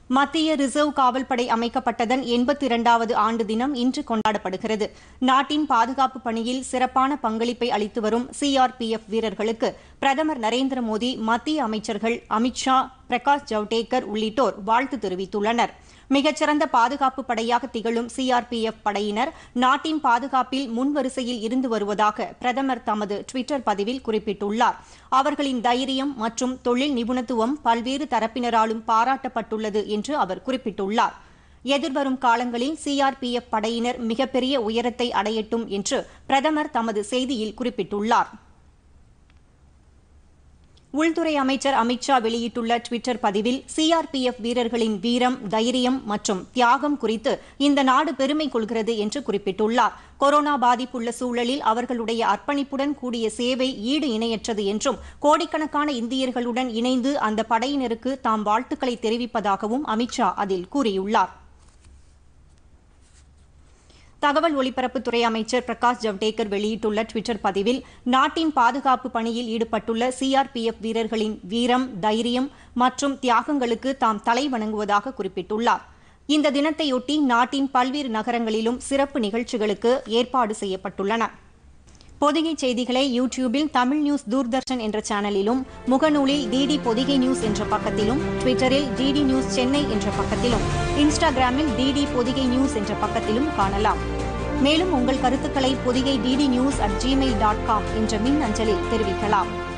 மத்திய ரிசர்வ் காவல்படை அமைக்கப்பட்டதன் எண்பத்தி இரண்டாவது ஆண்டு தினம் இன்று கொண்டாடப்படுகிறது நாட்டின் பாதுகாப்பு பணியில் சிறப்பான பங்களிப்பை அளித்து வரும் சிஆர்பிஎஃப் வீரர்களுக்கு பிரதமர் நரேந்திர மோடி மத்திய அமைச்சர்கள் அமித் ஷா பிரகாஷ் ஜவ்டேகர் உள்ளிட்டோர் வாழ்த்து தெரிவித்துள்ளனர் மிகச்சிறந்த பாதுகாப்பு படையாக திகழும் சிஆர்பிஎஃப் படையினர் நாட்டின் பாதுகாப்பில் முன்வரிசையில் இருந்து வருவதாக பிரதமர் தமது டுவிட்டர் பதிவில் குறிப்பிட்டுள்ளார் அவர்களின் தைரியம் மற்றும் தொழில் நிபுணத்துவம் பல்வேறு தரப்பினராலும் பாராட்டப்பட்டுள்ளது என்று அவர் குறிப்பிட்டுள்ளார் எதிர்வரும் காலங்களில் சிஆர்பிஎஃப் படையினர் மிகப்பெரிய உயரத்தை அடையட்டும் என்று பிரதமர் தமது செய்தியில் குறிப்பிட்டுள்ளார் உள்துறை அமைச்சர் அமித் ஷா வெளியிட்டுள்ள டுவிட்டர் பதிவில் சிஆர்பிஎஃப் வீரர்களின் வீரம் தைரியம் மற்றும் தியாகம் குறித்து இந்த நாடு பெருமை கொள்கிறது என்று குறிப்பிட்டுள்ளார் கொரோனா பாதிப்புள்ள சூழலில் அவர்களுடைய அர்ப்பணிப்புடன் கூடிய சேவை ஈடு இணையற்றது என்றும் கோடிக்கணக்கான இந்தியர்களுடன் இணைந்து அந்த படையினருக்கு தாம் வாழ்த்துக்களை தெரிவிப்பதாகவும் அமித் ஷா அதில் கூறியுள்ளார் தகவல் ஒலிபரப்புத்துறை அமைச்சர் பிரகாஷ் ஜவ்டேகர் வெளியிட்டுள்ள டுவிட்டர் பதிவில் நாட்டின் பாதுகாப்பு பணியில் ஈடுபட்டுள்ள சிஆர்பிஎஃப் வீரர்களின் வீரம் தைரியம் மற்றும் தியாகங்களுக்கு தாம் தலை வணங்குவதாக குறிப்பிட்டுள்ளார் இந்த தினத்தையொட்டி நாட்டின் பல்வேறு நகரங்களிலும் சிறப்பு நிகழ்ச்சிகளுக்கு ஏற்பாடு செய்யப்பட்டுள்ளன பொதிகை செய்திகளை யூடியூபில் தமிழ் நியூஸ் தூர்தர்ஷன் என்ற சேனலிலும் முகநூலில் டிடி பொதிகை நியூஸ் என்ற பக்கத்திலும் ட்விட்டரில் டிடி நியூஸ் சென்னை என்ற பக்கத்திலும் இன்ஸ்டாகிராமில் டிடி பொதிகை நியூஸ் என்ற பக்கத்திலும் காணலாம் மேலும் உங்கள் கருத்துக்களை Podhigai DD news at Gmail dot com என்ற மின் அஞ்சலில் தெரிவிக்கலாம்